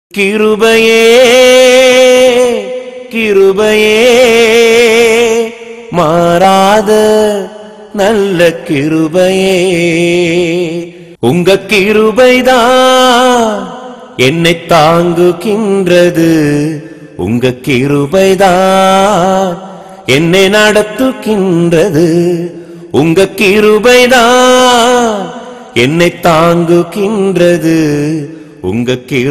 கிருபையே கிருபையே மாறாத நல்ல கிருபையே உங்க கிருபைதான் என்னை தாங்குகின்றது உங்க கிருபைதான் என்னை நடத்துகின்றது உங்க கிருபைதான் என்னை தாங்குகின்றது உங்க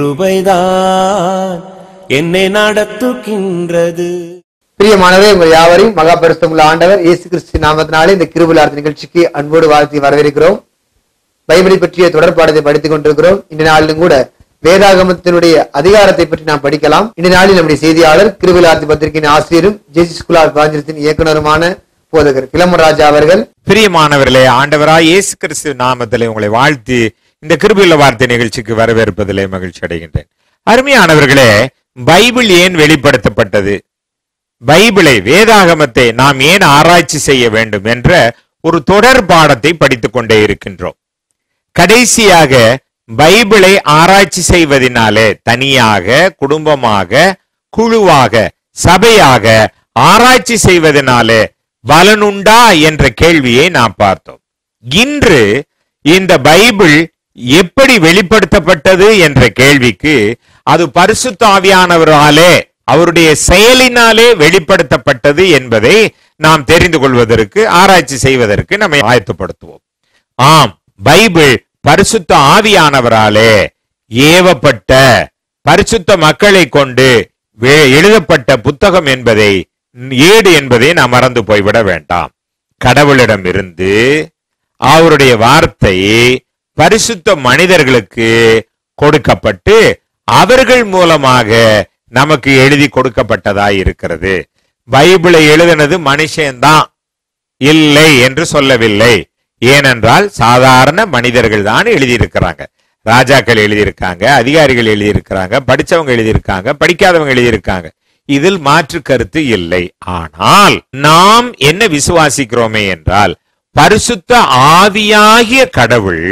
கிருபைதான் என்னை நடத்துகின்றது பிரியமானவே உங்கள் யாவரையும் மகா பரிசுத்தமுள்ள ஆண்டவர் இயேசு கிறிஸ்து நாமத்தினாலே இந்த கிருபுலார்த்த நிகழ்ச்சிக்கு அன்போடு வாழ்த்தி வரவேற்கிறோம் பைபிளை பற்றிய தொடர்பாடத்தை படித்துக் கொண்டிருக்கிறோம் இந்த நாளிலும் கூட வேதாகமத்தினுடைய அதிகாரத்தை பற்றி நாம் படிக்கலாம் இந்த நாளில் நம்முடைய செய்தியாளர் கிருபுலார்த்தி பத்திரிகையின் ஆசிரியரும் ஜெசி ஸ்குலார் பாஞ்சிரத்தின் இயக்குனருமான போதகர் இளமராஜா அவர்கள் பிரியமானவர்களே ஆண்டவராய் இயேசு கிறிஸ்து நாமத்திலே உங்களை வாழ்த்தி இந்த கிருபியுள்ள வார்த்தை நிகழ்ச்சிக்கு வரவேற்பதிலே மகிழ்ச்சி அடைகின்றேன் அருமையானவர்களே பைபிள் ஏன் வெளிப்படுத்தப்பட்டது பைபிளை வேதாகமத்தை நாம் ஏன் ஆராய்ச்சி செய்ய வேண்டும் என்ற ஒரு தொடர் பாடத்தை படித்துக் கொண்டே இருக்கின்றோம் கடைசியாக பைபிளை ஆராய்ச்சி செய்வதனாலே தனியாக குடும்பமாக குழுவாக சபையாக ஆராய்ச்சி செய்வதனாலே பலனுண்டா என்ற கேள்வியை நாம் பார்த்தோம் இன்று இந்த பைபிள் எப்படி வெளிப்படுத்தப்பட்டது என்ற கேள்விக்கு அது பரிசுத்த ஆவியானவராலே அவருடைய செயலினாலே வெளிப்படுத்தப்பட்டது என்பதை நாம் தெரிந்து கொள்வதற்கு ஆராய்ச்சி செய்வதற்கு நம்மை ஆயத்தப்படுத்துவோம் ஆம் பைபிள் பரிசுத்த ஆவியானவராலே ஏவப்பட்ட பரிசுத்த மக்களை கொண்டு வே- எழுதப்பட்ட புத்தகம் என்பதை ஏடு என்பதை நாம் மறந்து போய்விட வேண்டாம் கடவுளிடம் இருந்து அவருடைய வார்த்தை பரிசுத்த மனிதர்களுக்கு கொடுக்கப்பட்டு அவர்கள் மூலமாக நமக்கு எழுதி கொடுக்கப்பட்டதாய் இருக்கிறது பைபிளை எழுதினது மனுஷன்தான் இல்லை என்று சொல்லவில்லை ஏனென்றால் சாதாரண மனிதர்கள் தான் எழுதியிருக்கிறாங்க ராஜாக்கள் எழுதியிருக்காங்க அதிகாரிகள் எழுதியிருக்கிறாங்க படிச்சவங்க எழுதியிருக்காங்க படிக்காதவங்க எழுதியிருக்காங்க இதில் மாற்று கருத்து இல்லை ஆனால் நாம் என்ன விசுவாசிக்கிறோமே என்றால் பரிசுத்த ஆவியாகிய கடவுள்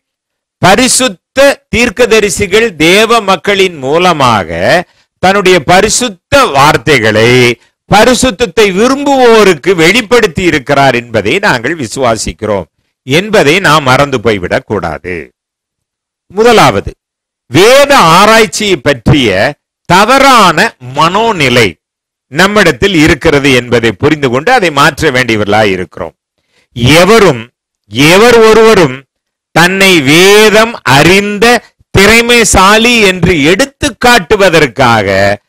பரிசுத்த தீர்க்கதரிசிகள் தேவ மக்களின் மூலமாக தன்னுடைய பரிசுத்த வார்த்தைகளை பரிசுத்தத்தை விரும்புவோருக்கு வெளிப்படுத்தி இருக்கிறார் என்பதை நாங்கள் விசுவாசிக்கிறோம் என்பதை நாம் மறந்து போய்விடக் கூடாது முதலாவது வேத ஆராய்ச்சியை பற்றிய தவறான மனோநிலை நம்மிடத்தில் இருக்கிறது என்பதை புரிந்து கொண்டு அதை மாற்ற வேண்டியவர்களாய் இருக்கிறோம் எவரும் எவர் ஒருவரும் தன்னை வேதம் அறிந்த திறமைசாலி என்று எடுத்து காட்டுவதற்காக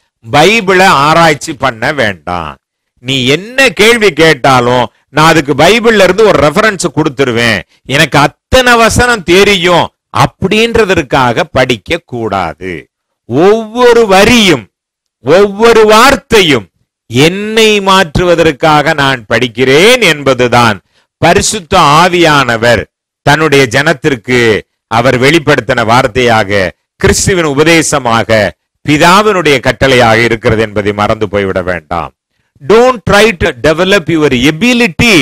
பைபிளை ஆராய்ச்சி பண்ண வேண்டாம் நீ என்ன கேள்வி கேட்டாலும் நான் அதுக்கு பைபிள்ல இருந்து ஒரு ரெஃபரன்ஸ் கொடுத்துருவேன் எனக்கு அத்தனை வசனம் தெரியும் அப்படின்றதற்காக படிக்க கூடாது ஒவ்வொரு வரியும் ஒவ்வொரு வார்த்தையும் என்னை மாற்றுவதற்காக நான் படிக்கிறேன் என்பதுதான் பரிசுத்த ஆவியானவர் தன்னுடைய ஜனத்திற்கு அவர் வெளிப்படுத்தின வார்த்தையாக கிறிஸ்துவின் உபதேசமாக பிதாவினுடைய கட்டளையாக இருக்கிறது என்பதை மறந்து போய்விட வேண்டாம் don't try to develop your ability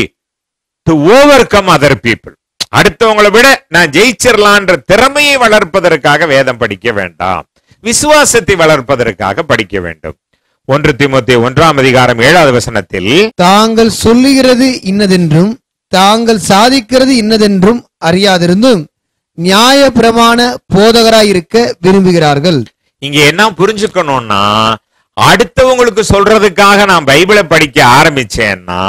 to overcome other people அடுத்தவங்களை விட நான் ஜெயிச்சிடலான்ற திறமையை வளர்ப்பதற்காக வேதம் படிக்க வேண்டாம் விசுவாசத்தை வளர்ப்பதற்காக படிக்க வேண்டும் ஒன்று திமுத்தி ஒன்றாம் அதிகாரம் ஏழாவது வசனத்தில் தாங்கள் சொல்லுகிறது இன்னதென்றும் தாங்கள் சாதிக்கிறது இன்னதென்றும் அறியாதிருந்தும் நியாய பிரமாண போதகராயிருக்க விரும்புகிறார்கள் இங்க என்ன புரிஞ்சுக்கணும்னா அடுத்தவங்களுக்கு சொல்றதுக்காக நான் பைபிளை படிக்க ஆரம்பிச்சேன்னா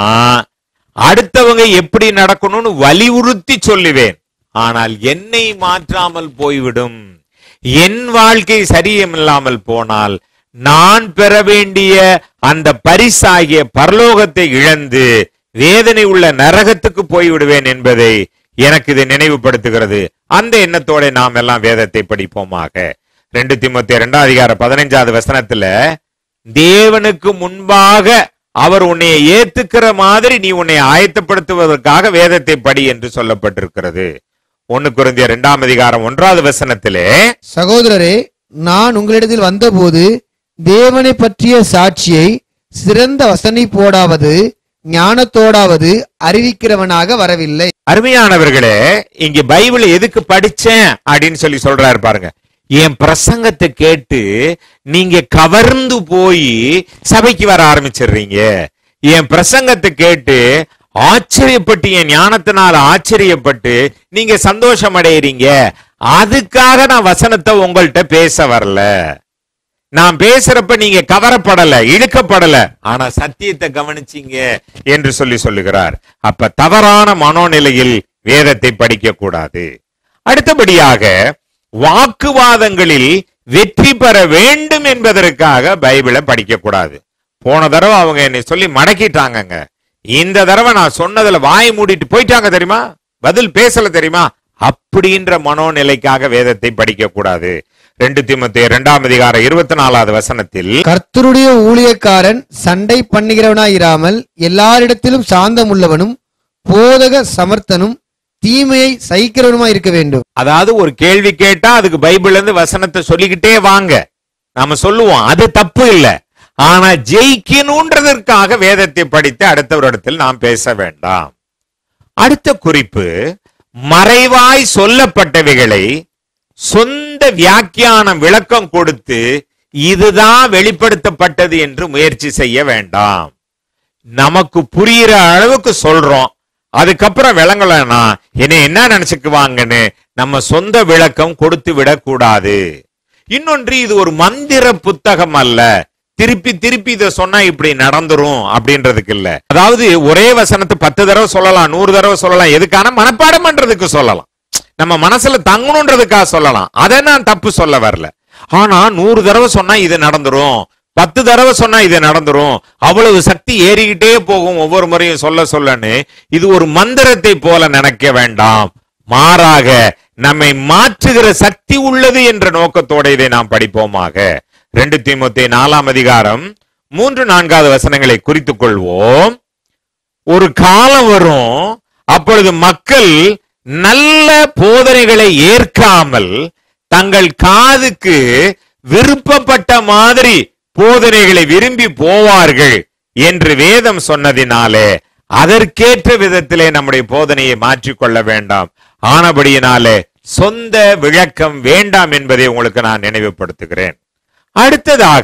அடுத்தவங்க எப்படி நடக்கணும்னு வலியுறுத்தி சொல்லுவேன் ஆனால் என்னை மாற்றாமல் போய்விடும் என் வாழ்க்கை சரியில்லாமல் போனால் நான் பெற வேண்டிய அந்த பரிசாகிய பரலோகத்தை இழந்து வேதனை உள்ள நரகத்துக்கு போய்விடுவேன் என்பதை எனக்கு இது நினைவுபடுத்துகிறது அந்த எண்ணத்தோட நாம் எல்லாம் வேதத்தை படிப்போமாக ரெண்டு திமுத்தி இரண்டாம் அதிகார பதினைஞ்சாவது வசனத்துல தேவனுக்கு முன்பாக அவர் உன்னை ஏத்துக்கிற மாதிரி நீ உன்னை ஆயத்தப்படுத்துவதற்காக வேதத்தை படி என்று சொல்லப்பட்டிருக்கிறது ஒன்னு குருந்திய இரண்டாம் அதிகாரம் ஒன்றாவது வசனத்திலே சகோதரரே நான் உங்களிடத்தில் வந்தபோது தேவனை பற்றிய சாட்சியை சிறந்த வசனை போடாவது ஞானத்தோடாவது அறிவிக்கிறவனாக வரவில்லை அருமையானவர்களே இங்க பைபிளை எதுக்கு படிச்சேன் அப்படின்னு சொல்லி சொல்றாரு பாருங்க என் பிரசங்கத்தை கேட்டு நீங்க கவர்ந்து போய் சபைக்கு வர ஆரம்பிச்சிடுறீங்க என் பிரசங்கத்தை கேட்டு ஆச்சரியப்பட்டு என் ஞானத்தினால ஆச்சரியப்பட்டு நீங்க சந்தோஷம் அடையறீங்க அதுக்காக நான் வசனத்தை உங்கள்கிட்ட பேச வரல நான் பேசுறப்ப நீங்க கவரப்படல இழுக்கப்படல ஆனா சத்தியத்தை கவனிச்சீங்க என்று சொல்லி சொல்லுகிறார் அப்ப தவறான மனோநிலையில் வேதத்தை படிக்க கூடாது அடுத்தபடியாக வாக்குவாதங்களில் வெற்றி பெற வேண்டும் என்பதற்காக பைபிளை படிக்க கூடாது போன தடவை அவங்க என்னை சொல்லி மடக்கிட்டாங்கங்க இந்த தடவை நான் சொன்னதுல வாய் மூடிட்டு போயிட்டாங்க தெரியுமா பதில் பேசல தெரியுமா அப்படின்ற மனோநிலைக்காக வேதத்தை படிக்க கூடாது ரெண்டு திமுத்தி இரண்டாம் அதிகாரம் இருபத்தி நாலாவது வசனத்தில் கர்த்தருடைய ஊழியக்காரன் சண்டை பண்ணுகிறவனாயிராமல் எல்லாரிடத்திலும் சாந்தம் உள்ளவனும் போதக சமர்த்தனும் தீமையை சகிக்கிறவனுமா இருக்க வேண்டும் அதாவது ஒரு கேள்வி கேட்டா அதுக்கு பைபிள்ல இருந்து வசனத்தை சொல்லிக்கிட்டே வாங்க நாம சொல்லுவோம் அது தப்பு இல்ல ஆனா ஜெயிக்கணுன்றதற்காக வேதத்தை படித்து அடுத்தவரிடத்தில் நாம் பேச வேண்டாம் அடுத்த குறிப்பு மறைவாய் சொல்லப்பட்டவைகளை சொந்த வியாக்கியானம் விளக்கம் கொடுத்து இதுதான் வெளிப்படுத்தப்பட்டது என்று முயற்சி செய்ய வேண்டாம் நமக்கு புரியிற அளவுக்கு சொல்றோம் அதுக்கப்புறம் விளங்கலன்னா என்ன என்ன நினைச்சுக்குவாங்கன்னு நம்ம சொந்த விளக்கம் கொடுத்து விடக்கூடாது இன்னொன்று இது ஒரு மந்திர புத்தகம் அல்ல திருப்பி திருப்பி இதை சொன்னா இப்படி நடந்துரும் அப்படின்றதுக்கு இல்ல அதாவது ஒரே வசனத்தை பத்து தடவை சொல்லலாம் நூறு தடவை சொல்லலாம் எதுக்கான மனப்பாடம் பண்றதுக்கு சொல்லலாம் நம்ம மனசுல தங்கணுன்றதுக்காக சொல்லலாம் அதை நான் தப்பு சொல்ல வரல ஆனா நூறு தடவை சொன்னா இது நடந்துரும் பத்து தடவை சொன்னா இது நடந்துரும் அவ்வளவு சக்தி ஏறிக்கிட்டே போகும் ஒவ்வொரு முறையும் சொல்ல சொல்லன்னு இது ஒரு மந்திரத்தை போல நினைக்க வேண்டாம் மாறாக நம்மை மாற்றுகிற சக்தி உள்ளது என்ற நோக்கத்தோட இதை நாம் படிப்போமாக ரெண்டு தீமுத்தி நாலாம் அதிகாரம் மூன்று நான்காவது வசனங்களை குறித்துக் கொள்வோம் ஒரு காலம் வரும் அப்பொழுது மக்கள் நல்ல போதனைகளை ஏற்காமல் தங்கள் காதுக்கு விருப்பப்பட்ட மாதிரி போதனைகளை விரும்பி போவார்கள் என்று வேதம் சொன்னதினாலே அதற்கேற்ற விதத்திலே நம்முடைய போதனையை மாற்றிக்கொள்ள வேண்டாம் ஆனபடியினாலே சொந்த விளக்கம் வேண்டாம் என்பதை உங்களுக்கு நான் நினைவுபடுத்துகிறேன் அடுத்ததாக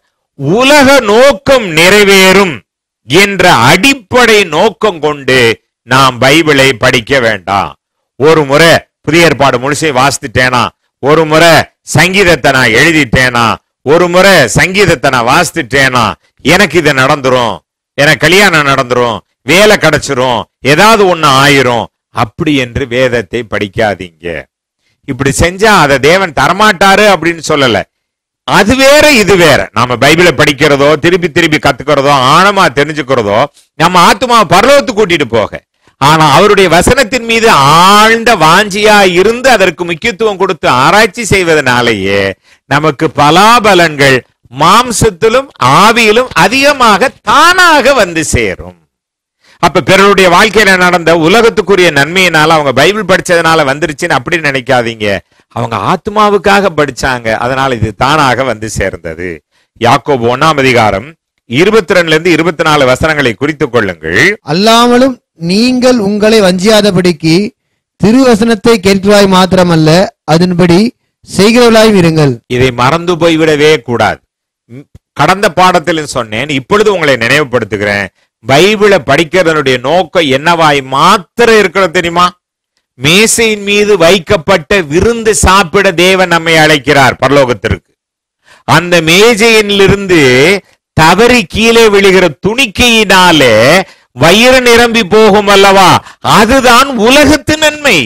உலக நோக்கம் நிறைவேறும் என்ற அடிப்படை நோக்கம் கொண்டு நாம் பைபிளை படிக்க வேண்டாம் ஒரு முறை புதிய ஏற்பாடு முழுசை வாசித்துட்டேனா ஒரு முறை சங்கீதத்தை நான் எழுதிட்டேனா ஒரு முறை சங்கீதத்தை நான் வாசித்துட்டேனா எனக்கு இது நடந்துரும் எனக்கு கல்யாணம் நடந்துரும் வேலை கிடைச்சிரும் ஏதாவது ஒண்ணு ஆயிரும் அப்படி என்று வேதத்தை படிக்காதீங்க இப்படி செஞ்சா அதை தேவன் தரமாட்டாரு அப்படின்னு சொல்லல அது வேற இது வேற நாம பைபிளை படிக்கிறதோ திருப்பி திருப்பி கத்துக்கிறதோ ஆழமா தெரிஞ்சுக்கிறதோ நம்ம ஆத்துமாவை பரலோகத்துக்கு கூட்டிட்டு போக ஆனா அவருடைய வசனத்தின் மீது ஆழ்ந்த வாஞ்சியா இருந்து அதற்கு முக்கியத்துவம் கொடுத்து ஆராய்ச்சி செய்வதனாலேயே நமக்கு பலாபலன்கள் மாம்சத்திலும் ஆவியிலும் அதிகமாக தானாக வந்து சேரும் அப்ப பிறருடைய வாழ்க்கையில நடந்த உலகத்துக்குரிய நன்மையினால அவங்க பைபிள் படிச்சதுனால வந்துருச்சுன்னு அப்படி நினைக்காதீங்க அவங்க ஆத்மாவுக்காக படிச்சாங்க அதனால இது தானாக வந்து சேர்ந்தது யாக்கோபு ஒண்ணாம் அதிகாரம் இருபத்தி ரெண்டுல இருந்து இருபத்தி நாலு வசனங்களை குறித்துக் கொள்ளுங்கள் அல்லாமலும் நீங்கள் உங்களை வஞ்சியாதபடிக்கு திருவசனத்தை கேட்கிறாய் மாத்திரமல்ல அதன்படி செய்கிறவர்களாயும் இருங்கள் இதை மறந்து போய்விடவே கூடாது ம், கடந்த பாடத்தில் சொன்னேன் இப்பொழுது உங்களை நினைவுபடுத்துகிறேன் பைபிளை படிக்கிறதனுடைய நோக்கம் என்னவாய் மாத்திரம் இருக்கிறது தெரியுமா மேசையின் மீது வைக்கப்பட்ட விருந்து சாப்பிட தேவன் நம்மை அழைக்கிறார் பரலோகத்திற்கு அந்த மேஜையிலிருந்து தவறி கீழே விழுகிற துணிக்கையினாலே வயிறு நிரம்பி போகும் அல்லவா அதுதான் உலகத்து நன்மை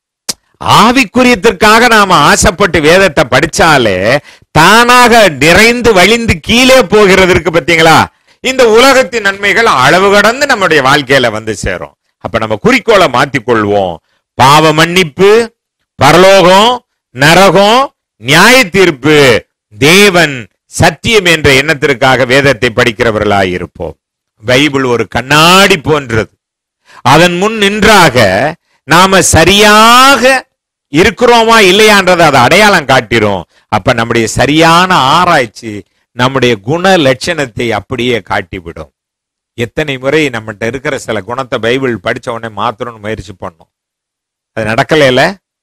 ஆவிக்குரியத்திற்காக நாம ஆசைப்பட்டு வேதத்தை படிச்சாலே தானாக நிறைந்து வழிந்து கீழே போகிறது இருக்கு பாத்தீங்களா இந்த உலகத்தின் நன்மைகள் அளவு கடந்து நம்முடைய வாழ்க்கையில வந்து சேரும் அப்ப நம்ம குறிக்கோளை மாத்திக்கொள்வோம் பாவ மன்னிப்பு பரலோகம் நரகம் நியாய தீர்ப்பு தேவன் சத்தியம் என்ற எண்ணத்திற்காக வேதத்தை படிக்கிறவர்களாய் இருப்போம் பைபிள் ஒரு கண்ணாடி போன்றது அதன் முன் நின்றாக நாம சரியாக இருக்கிறோமா இல்லையான்றதை அதை அடையாளம் காட்டிரும் அப்ப நம்முடைய சரியான ஆராய்ச்சி நம்முடைய குண லட்சணத்தை அப்படியே காட்டிவிடும் எத்தனை முறை நம்மகிட்ட இருக்கிற சில குணத்தை பைபிள் படிச்ச உடனே மாத்தணும்னு முயற்சி பண்ணோம் அது நடக்கலைல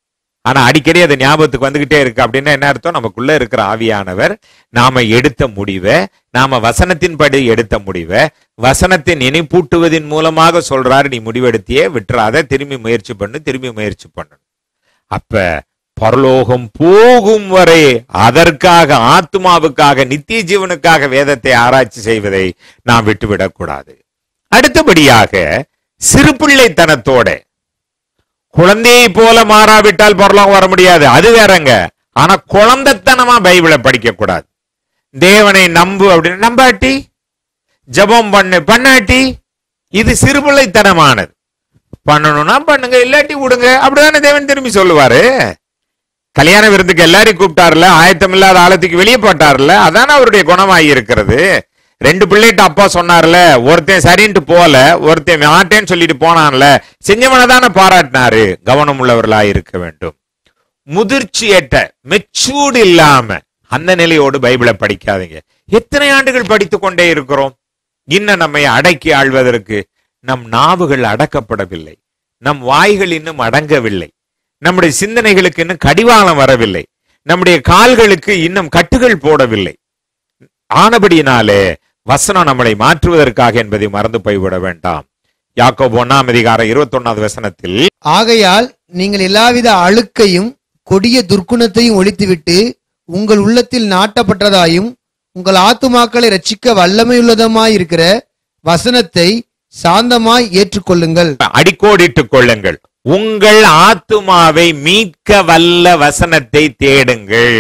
ஆனா அடிக்கடி அது ஞாபகத்துக்கு வந்துகிட்டே இருக்கு அப்படின்னா என்ன அர்த்தம் நமக்குள்ள இருக்கிற ஆவியானவர் நாம எடுத்த முடிவை நாம வசனத்தின்படி எடுத்த முடிவை வசனத்தை நினைப்பூட்டுவதின் மூலமாக சொல்றாரு நீ முடிவெடுத்தியே விட்டுறாத திரும்பி முயற்சி பண்ணு திரும்பி முயற்சி பண்ணு அப்ப பரலோகம் போகும் வரை அதற்காக ஆத்மாவுக்காக நித்திய ஜீவனுக்காக வேதத்தை ஆராய்ச்சி செய்வதை நாம் விட்டுவிடக் கூடாது அடுத்தபடியாக சிறுபிள்ளைத்தனத்தோட குழந்தையை போல மாறாவிட்டால் பரலோகம் வர முடியாது அது வேறங்க ஆனா குழந்தைத்தனமா பைபிளை படிக்க கூடாது தேவனை நம்பு அப்படின்னு நம்பாட்டி ஜெபம் பண்ணு பண்ணாட்டி இது சிறுபிள்ளைத்தனமானது பண்ணணும்னா பண்ணுங்க இல்லாட்டி விடுங்க அப்படிதானே தேவன் திரும்பி சொல்லுவாரு கல்யாண விருந்துக்கு எல்லாரையும் கூப்பிட்டாருல ஆயத்தம் இல்லாத ஆழத்துக்கு வெளியே போட்டார்ல அதானே அவருடைய குணமாகி இருக்கிறது ரெண்டு பிள்ளைகிட்ட அப்பா சொன்னார்ல ஒருத்தன் சரின்ட்டு போல ஒருத்தன் மாட்டேன்னு சொல்லிட்டு போனான்ல செஞ்சவனை தானே பாராட்டினாரு கவனம் உள்ளவர்களா இருக்க வேண்டும் முதிர்ச்சியற்ற மெச்சூர்டு இல்லாம அந்த நிலையோடு பைபிளை படிக்காதீங்க எத்தனை ஆண்டுகள் படித்துக் கொண்டே இருக்கிறோம் இன்னும் நம்மை அடக்கி ஆள்வதற்கு நம் நாவுகள் அடக்கப்படவில்லை நம் வாய்கள் இன்னும் அடங்கவில்லை நம்முடைய சிந்தனைகளுக்கு இன்னும் கடிவாளம் வரவில்லை நம்முடைய கால்களுக்கு இன்னும் கட்டுகள் போடவில்லை ஆனபடியினாலே வசனம் நம்மளை மாற்றுவதற்காக என்பதை மறந்து போய்விட வேண்டாம் யாக்கோபு ஒன்னாம் அதிகாரம் இருபத்தொன்னாவது வசனத்தில் ஆகையால் நீங்கள் எல்லாவித அழுக்கையும் கொடிய துர்க்குணத்தையும் ஒழித்துவிட்டு உங்கள் உள்ளத்தில் நாட்டப்பட்டதாயும் உங்கள் ஆத்துமாக்களை ரட்சிக்க வல்லமையுள்ளதுமாய் இருக்கிற வசனத்தை சாந்தமாய் ஏற்றுக்கொள்ளுங்கள் அடிக்கோடிட்டுக் கொள்ளுங்கள் உங்கள் ஆத்துமாவை மீட்க வல்ல வசனத்தை தேடுங்கள்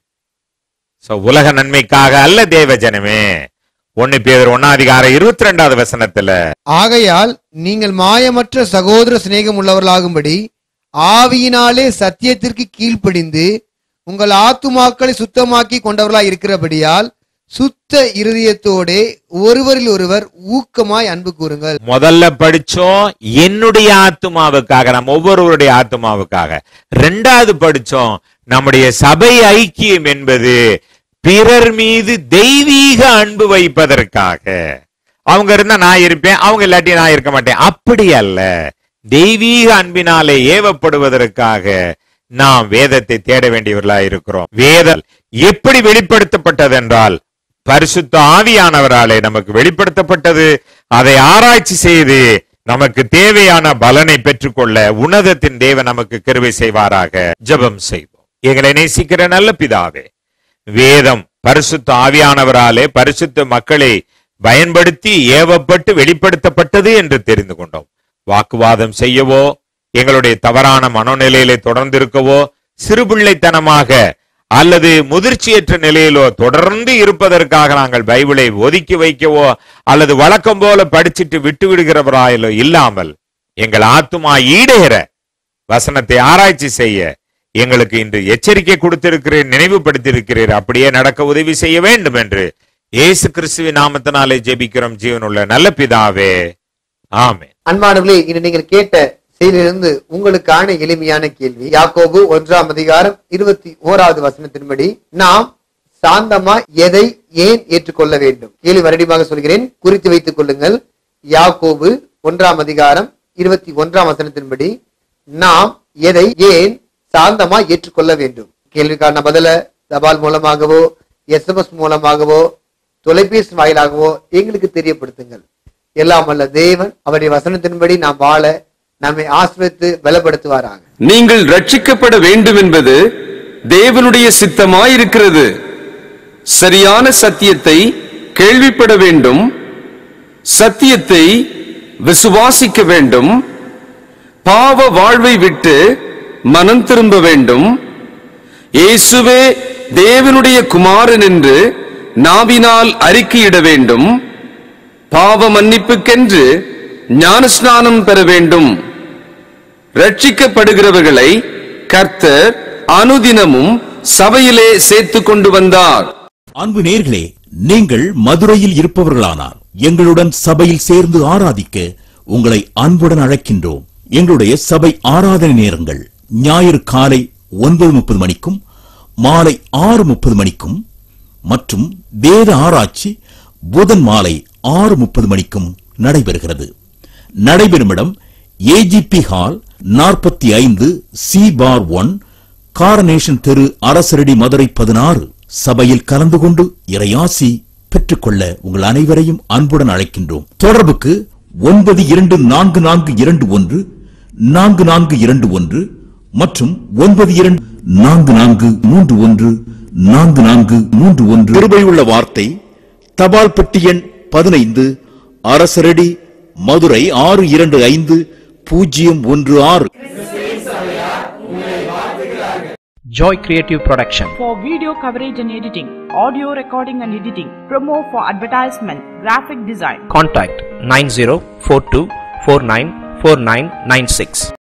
So, உலக நன்மைக்காக அல்ல தேவ ஜனமே ஒன்னு பேர் ஒன்னாதிகாரம் இருபத்தி ரெண்டாவது வசனத்துல ஆகையால் நீங்கள் மாயமற்ற சகோதர சிநேகம் உள்ளவர்களாகும்படி ஆவியினாலே சத்தியத்திற்கு கீழ்ப்படிந்து உங்கள் ஆத்துமாக்களை சுத்தமாக்கி கொண்டவர்களாய் இருக்கிறபடியால் சுத்த இருதயத்தோடே ஒருவரில் ஒருவர் ஊக்கமாய் அன்பு கூறுங்கள் முதல்ல படிச்சோம் என்னுடைய ஆத்துமாவுக்காக நம்ம ஒவ்வொருவருடைய ஆத்துமாவுக்காக ரெண்டாவது படிச்சோம் நம்முடைய சபை ஐக்கியம் என்பது பிறர் மீது தெய்வீக அன்பு வைப்பதற்காக அவங்க இருந்தா நான் இருப்பேன் அவங்க இல்லாட்டி நான் இருக்க மாட்டேன் அப்படி அல்ல தெய்வீக அன்பினாலே ஏவப்படுவதற்காக நாம் வேதத்தை தேட வேண்டியவர்களா இருக்கிறோம் வேதம் எப்படி வெளிப்படுத்தப்பட்டதென்றால் பரிசுத்த ஆவியானவராலே நமக்கு வெளிப்படுத்தப்பட்டது அதை ஆராய்ச்சி செய்து நமக்கு தேவையான பலனை பெற்றுக்கொள்ள உன்னதத்தின் தேவன் நமக்கு கிருபை செய்வாராக ஜெபம் செய்வோம் எங்களை நேசிக்கிற நல்ல பிதாவே வேதம் பரிசுத்த ஆவியானவராலே பரிசுத்த மக்களை பயன்படுத்தி ஏவப்பட்டு வெளிப்படுத்தப்பட்டது என்று தெரிந்து கொண்டோம் வாக்குவாதம் செய்யவோ எங்களுடைய தவறான மனோநிலையிலே தொடர்ந்து இருக்கவோ சிறுபிள்ளைத்தனமாக அல்லது முதிர்ச்சியற்ற நிலையிலோ தொடர்ந்து இருப்பதற்காக நாங்கள் பைபிளை ஒதுக்கி வைக்கவோ அல்லது வழக்கம் போல படிச்சிட்டு விட்டு விடுகிறவராயிலோ இல்லாமல் எங்கள் ஆத்துமா ஈடேற வசனத்தை ஆராய்ச்சி செய்ய எங்களுக்கு இன்று எச்சரிக்கை கொடுத்திருக்கிறீர் நினைவுபடுத்தியிருக்கிறீர் அப்படியே நடக்க உதவி செய்ய வேண்டும் என்று இயேசு கிறிஸ்துவின் நாமத்தினாலே ஜெபிக்கிறோம் ஜீவனுள்ள நல்ல பிதாவே ஆமென் அன்பானவர்களே இன்று நீங்கள் கேட்ட செய்தியிலிருந்து உங்களுக்கான எளிமையான கேள்வி யாக்கோபு ஒன்றாம் அதிகாரம் இருபத்தி ஓராவது வசனத்தின்படி நாம் சாந்தமா எதை ஏன் ஏற்றுக்கொள்ள வேண்டும் கேள்வி மறுபடியும் சொல்கிறேன் குறித்து வைத்துக் கொள்ளுங்கள் யாக்கோபு ஒன்றாம் அதிகாரம் இருபத்தி ஒன்றாம் வசனத்தின்படி நாம் எதை ஏன் சாந்தமா ஏற்றுக்கொள்ள வேண்டும் கேள்விக்கான பதில தபால் மூலமாகவோ எஸ்எம்எஸ் மூலமாகவோ தொலைபேசி வாயிலாகவோ எங்களுக்கு தெரியப்படுத்துங்கள் எல்லாம் வல்ல தேவன் அவருடைய வசனத்தின்படி நாம் வாழ நம்மை ஆசிரியத்து பலப்படுத்துவாராக நீங்கள் ரட்சிக்கப்பட வேண்டும் என்பது தேவனுடைய சித்தமாயிருக்கிறது சரியான சத்தியத்தை கேள்விப்பட வேண்டும் சத்தியத்தை விசுவாசிக்க வேண்டும் பாவ வாழ்வை விட்டு மனம் திரும்ப வேண்டும் இயேசுவே தேவனுடைய குமாரன் என்று நாவினால் அறிக்கையிட வேண்டும் பாவ மன்னிப்புக்கென்று ஞானஸ்நானம் பெற வேண்டும் ரட்சிக்கப்படுகிறவர்களை கர்த்தர் அனுதினமும் சபையிலே சேர்த்துக் கொண்டு வந்தார் அன்பு நேர்களே நீங்கள் மதுரையில் இருப்பவர்களானார் எங்களுடன் சபையில் சேர்ந்து ஆராதிக்க உங்களை அன்புடன் அழைக்கின்றோம் எங்களுடைய சபை ஆராதனை நேரங்கள் ஞாயிறு காலை ஒன்பது முப்பது மணிக்கும் மாலை ஆறு முப்பது மணிக்கும் மற்றும் வேத ஆராய்ச்சி புதன் மாலை ஆறு முப்பது மணிக்கும் நடைபெறுகிறது நடைபெறும் இடம் ஏஜிபி ஹால் நாற்பத்தி ஐந்து சி பார் ஒன் காரனேஷன் தெரு அரசரடி மதுரை பதினாறு சபையில் கலந்து கொண்டு இறையாசி பெற்றுக்கொள்ள உங்கள் அனைவரையும் அன்புடன் அழைக்கின்றோம் தொடர்புக்கு ஒன்பது இரண்டு நான்கு நான்கு இரண்டு ஒன்று நான்கு நான்கு இரண்டு ஒன்று மற்றும் ஒன்பது இரண்டு நான்கு நான்கு மூன்று ஒன்று நான்கு நான்கு மூன்று ஒன்று கிருபையுள்ள வார்த்தை தபால் பெட்டி எண் பதினைந்து அரசரடி மதுரை ஆறு இரண்டு ஐந்து பூஜ்ஜியம் ஒன்று ஆறு Joy Creative Production. for video coverage and editing, audio recording and editing, promo for advertisement, graphic design. Contact 9042494996.